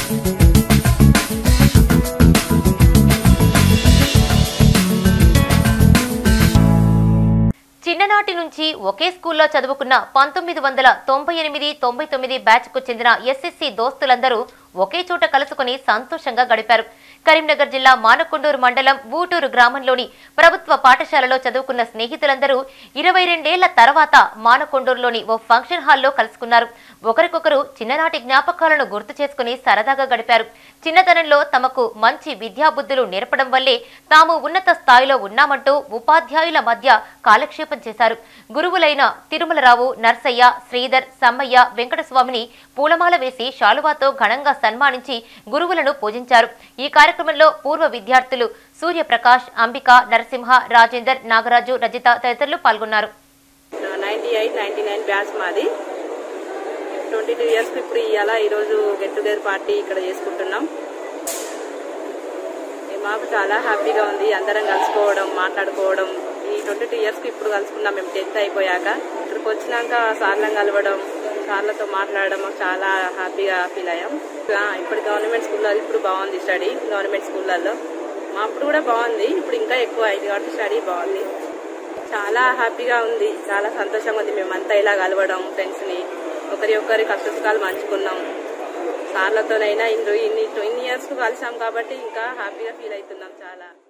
చిన్ననాటి నుంచి ఒకే స్కూల్లో చదువుకున్న పంతొమ్మిది వందల తొంభై ఎనిమిది తొంభై తొమ్మిది బ్యాచ్కు చెందిన ఎస్ఎస్సి దోస్తులందరూ ఒకే చోట కలుసుకుని సంతోషంగా గడిపారు కరీంనగర్ జిల్లా మానకొండూరు మండలం బూటూరు గ్రామంలోని ప్రభుత్వ పాఠశాలలో చదువుకున్న స్నేహితులందరూ ఇరవై రెండేళ్ల తర్వాత మానకొండూరులోని ఓ ఫంక్షన్ హాల్లో కలుసుకున్నారు ఒకరికొకరు చిన్ననాటి జ్ఞాపకాలను గుర్తు చేసుకుని సరదాగా గడిపారు చిన్నతనంలో తమకు మంచి విద్యాబుద్ధులు నేర్పడం వల్లే తాము ఉన్నత స్థాయిలో ఉన్నామంటూ ఉపాధ్యాయుల మధ్య కాలక్షేపం చేశారు గురువులైన తిరుమలరావు నర్సయ్య శ్రీధర్ సమ్మయ్య వెంకటస్వామిని పూలమాల వేసి శాలువాతో ఘనంగా సన్మానించి గురువులను పూజించారు ఈ కార్యక్రమంలో పూర్వ విద్యార్థులు సూర్యప్రకాష్ అంబిక నరసింహ రాజేందర్ నాగరాజు రజిత తదితరులు పాల్గొన్నారు ninety eight ninety nine batch మాది ట్వంటీ టూ ఇయర్స్ ఇప్పుడు ఇవాళ ఈరోజు గెట్ టుగెదర్ పార్టీ ఇక్కడ చేసుకుంటున్నాం ఏ మాకు చాలా హ్యాపీగా ఉంది అందరం కలుసుకోవడం మాట్లాడుకోవడం ఈ ట్వంటీ టూ ఇయర్స్కి ఇప్పుడు కలుసుకున్నాం మేము టెన్త్ అయిపోయాక ఇక్కడికి వచ్చినాక సార్లను కలవడం సార్లతో మాట్లాడడం మాకు చాలా హ్యాపీగా ఫీల్ అయ్యాం ఆ, ఇప్పుడు గవర్నమెంట్ స్కూల్లో ఇప్పుడు బాగుంది స్టడీ గవర్నమెంట్ స్కూళ్ళల్లో మా అప్పుడు కూడా బాగుంది ఇప్పుడు ఇంకా ఎక్కువ అయింది కాబట్టి స్టడీ బాగుంది చాలా హ్యాపీగా ఉంది చాలా సంతోషంగా ఉంది మేమంతా ఇలా కలవడం ఫ్రెండ్స్ ని ఒకరి ఒకరి కష్ట సుఖాలు పంచుకున్నాం సార్లతోనైనా ఇన్ని ఇన్ని ఇన్ని ఇయర్స్ కలిసాం కాబట్టి ఇంకా హ్యాపీగా ఫీల్ అవుతున్నాం చాలా